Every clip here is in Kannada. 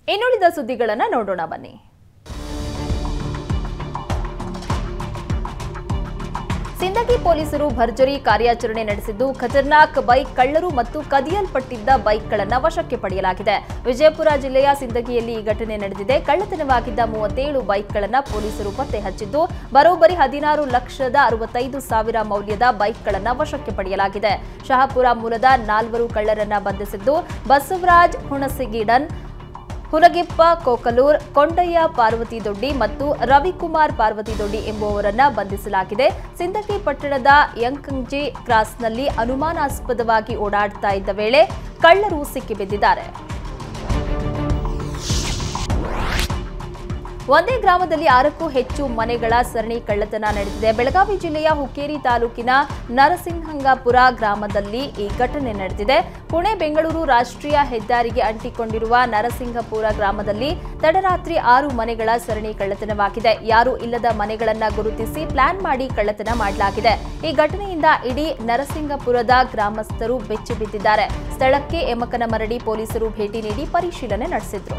ಇನ್ನುಳಿದ ಸುದ್ದಿಗಳನ್ನ ನೋಡೋಣ ಬನ್ನಿ ಸಿಂದಗಿ ಪೊಲೀಸರು ಭರ್ಜರಿ ಕಾರ್ಯಾಚರಣೆ ನಡೆಸಿದ್ದು ಖತರ್ನಾಕ್ ಬೈಕ್ ಕಳ್ಳರು ಮತ್ತು ಕದಿಯಲ್ಪಟ್ಟಿದ್ದ ಬೈಕ್ಗಳನ್ನು ವಶಕ್ಕೆ ಪಡೆಯಲಾಗಿದೆ ವಿಜಯಪುರ ಜಿಲ್ಲೆಯ ಸಿಂದಗಿಯಲ್ಲಿ ಈ ಘಟನೆ ನಡೆದಿದೆ ಕಳ್ಳತನವಾಗಿದ್ದ ಮೂವತ್ತೇಳು ಬೈಕ್ಗಳನ್ನು ಪೊಲೀಸರು ಪತ್ತೆ ಹಚ್ಚಿದ್ದು ಬರೋಬ್ಬರಿ ಹದಿನಾರು ಲಕ್ಷದ ಅರವತ್ತೈದು ಸಾವಿರ ಮೌಲ್ಯದ ಬೈಕ್ಗಳನ್ನು ವಶಕ್ಕೆ ಪಡೆಯಲಾಗಿದೆ ಶಹಾಪುರ ಮೂಲದ ನಾಲ್ವರು ಕಳ್ಳರನ್ನ ಬಂಧಿಸಿದ್ದು ಬಸವರಾಜ್ ಹುಣಸಗಿಡನ್ ಹುನಗಿಪ್ಪ ಕೋಕಲೂರ್ ಕೊಂಡಯ್ಯ ಪಾರ್ವತಿ ದೊಡ್ಡಿ ಮತ್ತು ರವಿಕುಮಾರ್ ಪಾರ್ವತಿ ದೊಡ್ಡಿ ಎಂಬುವವರನ್ನ ಬಂಧಿಸಲಾಗಿದೆ ಸಿಂದಗಿ ಪಟ್ಟಣದ ಯಂಕಂಜಿ ಕ್ರಾಸ್ನಲ್ಲಿ ಅನುಮಾನಾಸ್ಪದವಾಗಿ ಓಡಾಡ್ತಾ ಇದ್ದ ವೇಳೆ ಕಳ್ಳರು ಸಿಕ್ಕಿಬಿದ್ದಿದ್ದಾರೆ ಒಂದೇ ಗ್ರಾಮದಲ್ಲಿ ಆರಕ್ಕೂ ಹೆಚ್ಚು ಮನೆಗಳ ಸರಣಿ ಕಳ್ಳತನ ನಡೆದಿದೆ ಬೆಳಗಾವಿ ಜಿಲ್ಲೆಯ ಹುಕ್ಕೇರಿ ತಾಲೂಕಿನ ನರಸಿಂಹಂಗಾಪುರ ಗ್ರಾಮದಲ್ಲಿ ಈ ಘಟನೆ ನಡೆದಿದೆ ಪುಣೆ ಬೆಂಗಳೂರು ರಾಷ್ಟ್ರೀಯ ಹೆದ್ದಾರಿಗೆ ಅಂಟಿಕೊಂಡಿರುವ ನರಸಿಂಹಪುರ ಗ್ರಾಮದಲ್ಲಿ ತಡರಾತ್ರಿ ಆರು ಮನೆಗಳ ಸರಣಿ ಕಳ್ಳತನವಾಗಿದೆ ಯಾರೂ ಇಲ್ಲದ ಮನೆಗಳನ್ನ ಗುರುತಿಸಿ ಪ್ಲಾನ್ ಮಾಡಿ ಕಳ್ಳತನ ಮಾಡಲಾಗಿದೆ ಈ ಘಟನೆಯಿಂದ ಇಡೀ ನರಸಿಂಗಪುರದ ಗ್ರಾಮಸ್ಥರು ಬೆಚ್ಚಿ ಬಿದ್ದಿದ್ದಾರೆ ಸ್ಥಳಕ್ಕೆ ಎಮಕನಮರಡಿ ಪೊಲೀಸರು ಭೇಟಿ ನೀಡಿ ಪರಿಶೀಲನೆ ನಡೆಸಿದ್ರು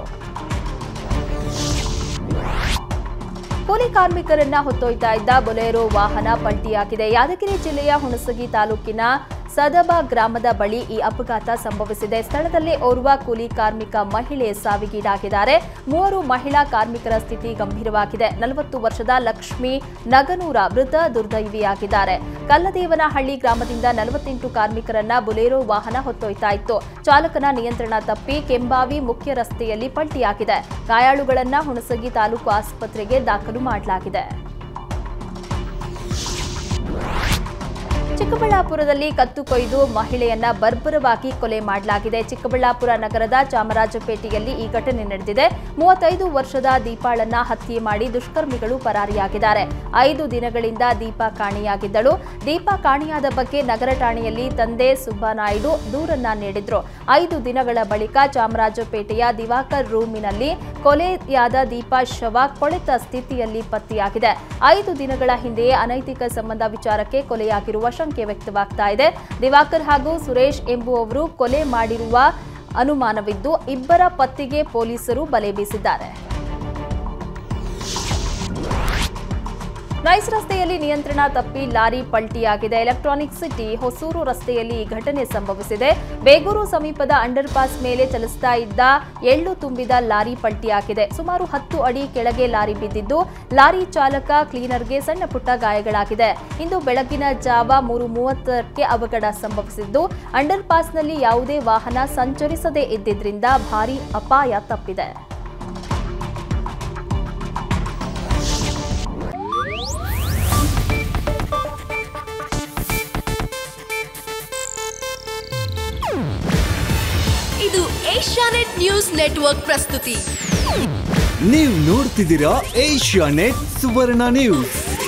ಕೂಲಿ ಕಾರ್ಮಿಕರನ್ನ ಹೊತ್ತೊಯ್ತಾ ಇದ್ದ ಬೊಲೆರೋ ವಾಹನ ಪಲ್ಟಿಯಾಗಿದೆ ಯಾದಗಿರಿ ಜಿಲ್ಲೆಯ ಹುಣಸಗಿ ತಾಲೂಕಿನ ಸದಬ ಗ್ರಾಮದ ಬಳಿ ಈ ಅಪಘಾತ ಸಂಭವಿಸಿದೆ ಸ್ಥಳದಲ್ಲೇ ಓರ್ವ ಕೂಲಿ ಕಾರ್ಮಿಕ ಮಹಿಳೆ ಸಾವಿಗೀಡಾಗಿದ್ದಾರೆ ಮೂವರು ಮಹಿಳಾ ಕಾರ್ಮಿಕರ ಸ್ಥಿತಿ ಗಂಭೀರವಾಗಿದೆ ನಲವತ್ತು ವರ್ಷದ ಲಕ್ಷ್ಮಿ ನಗನೂರ ಮೃತ ದುರ್ದೈವಿಯಾಗಿದ್ದಾರೆ ಕಲ್ಲದೇವನಹಳ್ಳಿ ಗ್ರಾಮದಿಂದ ನಲವತ್ತೆಂಟು ಕಾರ್ಮಿಕರನ್ನ ಬುಲೆರೋ ವಾಹನ ಹೊತ್ತೊಯ್ತಾ ಇತ್ತು ಚಾಲಕನ ನಿಯಂತ್ರಣ ತಪ್ಪಿ ಕೆಂಬಾವಿ ಮುಖ್ಯ ರಸ್ತೆಯಲ್ಲಿ ಪಲ್ಟಿಯಾಗಿದೆ ಗಾಯಾಳುಗಳನ್ನ ಹುಣಸಗಿ ತಾಲೂಕು ಆಸ್ಪತ್ರೆಗೆ ದಾಖಲು ಮಾಡಲಾಗಿದೆ ಚಿಕ್ಕಬಳ್ಳಾಪುರದಲ್ಲಿ ಕತ್ತು ಕೊಯ್ದು ಮಹಿಳೆಯನ್ನ ಬರ್ಬರವಾಗಿ ಕೊಲೆ ಮಾಡಲಾಗಿದೆ ಚಿಕ್ಕಬಳ್ಳಾಪುರ ನಗರದ ಚಾಮರಾಜಪೇಟೆಯಲ್ಲಿ ಈ ಘಟನೆ ನಡೆದಿದೆ ಮೂವತ್ತೈದು ವರ್ಷದ ದೀಪಾಳನ್ನ ಹತ್ಯೆ ಮಾಡಿ ದುಷ್ಕರ್ಮಿಗಳು ಪರಾರಿಯಾಗಿದ್ದಾರೆ ಐದು ದಿನಗಳಿಂದ ದೀಪಾ ಕಾಣೆಯಾಗಿದ್ದಳು ದೀಪಾ ಕಾಣೆಯಾದ ಬಗ್ಗೆ ನಗರ ಠಾಣೆಯಲ್ಲಿ ತಂದೆ ಸುಬ್ಬನಾಯ್ಡು ದೂರನ್ನ ನೀಡಿದ್ರು ಐದು ದಿನಗಳ ಬಳಿಕ ಚಾಮರಾಜಪೇಟೆಯ ದಿವಾಕರ್ ರೂಮಿನಲ್ಲಿ ಕೊಲೆಯಾದ ದೀಪಾ ಶವ ಕೊಳೆತ ಸ್ಥಿತಿಯಲ್ಲಿ ಪತ್ತೆಯಾಗಿದೆ ಐದು ದಿನಗಳ ಹಿಂದೆಯೇ ಅನೈತಿಕ ಸಂಬಂಧ ವಿಚಾರಕ್ಕೆ ಕೊಲೆಯಾಗಿರುವ ಶಂಕೆ ವ್ಯಕ್ತವಾಗ್ತಾ ಇದೆ ದಿವಾಕರ್ ಹಾಗೂ ಸುರೇಶ್ ಎಂಬುವವರು ಕೊಲೆ ಮಾಡಿರುವ ಅನುಮಾನವಿದ್ದು ಇಬ್ಬರ ಪತ್ತೆಗೆ ಪೊಲೀಸರು ಬಲೆ ಬೀಸಿದ್ದಾರೆ ನೈಸ್ ರಸ್ತೆಯಲ್ಲಿ ನಿಯಂತ್ರಣ ತಪ್ಪಿ ಲಾರಿ ಪಲ್ಟಿಯಾಗಿದೆ ಎಲೆಕ್ಟ್ರಾನಿಕ್ ಸಿಟಿ ಹೊಸೂರು ರಸ್ತೆಯಲ್ಲಿ ಈ ಘಟನೆ ಸಂಭವಿಸಿದೆ ಬೇಗೂರು ಸಮೀಪದ ಅಂಡರ್ ಪಾಸ್ ಮೇಲೆ ಚಲಿಸ್ತಾ ಇದ್ದ ಎಳ್ಳು ತುಂಬಿದ ಲಾರಿ ಪಲ್ಟಿಯಾಗಿದೆ ಸುಮಾರು ಹತ್ತು ಅಡಿ ಕೆಳಗೆ ಲಾರಿ ಬಿದ್ದಿದ್ದು ಲಾರಿ ಚಾಲಕ ಕ್ಲೀನರ್ಗೆ ಸಣ್ಣ ಪುಟ್ಟ ಗಾಯಗಳಾಗಿದೆ ಇಂದು ಬೆಳಗಿನ ಜಾವ ಮೂರು ಮೂವತ್ತಕ್ಕೆ ಅವಘಡ ಸಂಭವಿಸಿದ್ದು ಅಂಡರ್ ಪಾಸ್ನಲ್ಲಿ ಯಾವುದೇ ವಾಹನ ಸಂಚರಿಸದೇ ಇದ್ದಿದ್ರಿಂದ ಭಾರೀ ಅಪಾಯ ತಪ್ಪಿದೆ ಇದು ಏಷ್ಯಾನೆಟ್ ನ್ಯೂಸ್ ನೆಟ್ವರ್ಕ್ ಪ್ರಸ್ತುತಿ ನೀವು ನೋಡ್ತಿದ್ದೀರಾ ಏಷ್ಯಾ ನೆಟ್ ಸುವರ್ಣ ನ್ಯೂಸ್